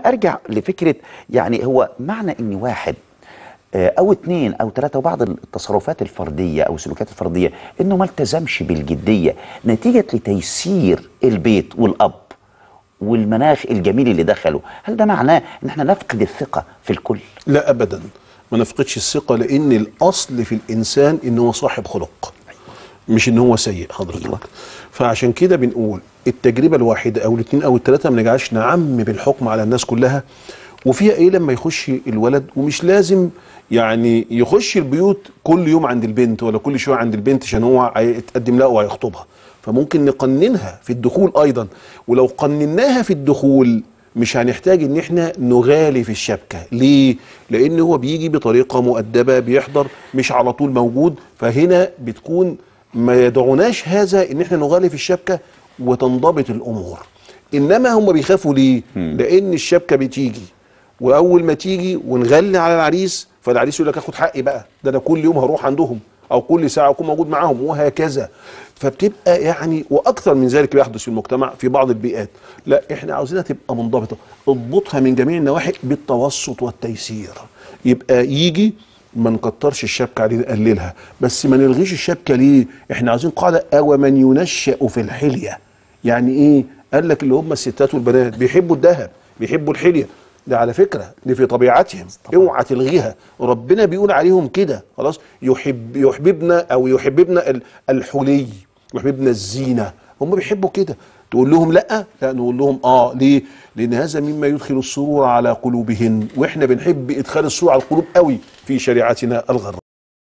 ارجع لفكره يعني هو معنى ان واحد آه، او اتنين او ثلاثه وبعض التصرفات الفرديه او السلوكيات الفرديه انه ما التزمش بالجديه نتيجه لتيسير البيت والاب والمناخ الجميل اللي دخله هل ده معناه ان احنا نفقد الثقه في الكل لا ابدا ما نفقدش الثقه لان الاصل في الانسان ان هو صاحب خلق مش ان هو سيء حضرتك فعشان كده بنقول التجربه الواحده او الاثنين او الثلاثه ما نجعلش نعم بالحكم على الناس كلها وفيها ايه لما يخش الولد ومش لازم يعني يخش البيوت كل يوم عند البنت ولا كل شويه عند البنت عشان هو هيتقدم لها وهيخطبها فممكن نقننها في الدخول ايضا ولو قنناها في الدخول مش هنحتاج ان احنا نغالي في الشبكه ليه لان هو بيجي بطريقه مؤدبه بيحضر مش على طول موجود فهنا بتكون ما يدعوناش هذا ان احنا نغالي في الشبكه وتنضبط الامور انما هم بيخافوا ليه لان الشبكه بتيجي واول ما تيجي ونغلي على العريس فالعريس يقول لك اخد حقي بقى ده انا كل يوم هروح عندهم او كل ساعه اكون موجود معاهم وهكذا فبتبقى يعني واكثر من ذلك بيحدث في المجتمع في بعض البيئات لا احنا عاوزينها تبقى منضبطه اضبطها من جميع النواحي بالتوسط والتيسير يبقى يجي ما نكترش الشبكه عليه نقللها بس ما نلغيش الشبكه ليه احنا عاوزين قاعده او من ينشأ في الحليه يعني ايه قال لك اللي هم الستات والبنات بيحبوا الذهب بيحبوا الحليه ده على فكره دي في طبيعتهم اوعى تلغيها ربنا بيقول عليهم كده خلاص يحب يحببنا او يحببنا ال- الحلي يحببنا الزينه هم بيحبوا كده تقول لهم لا لا نقول لهم اه ليه لان هذا مما يدخل السرور على قلوبهن واحنا بنحب ادخال السرور على القلوب قوي في شريعتنا الغراء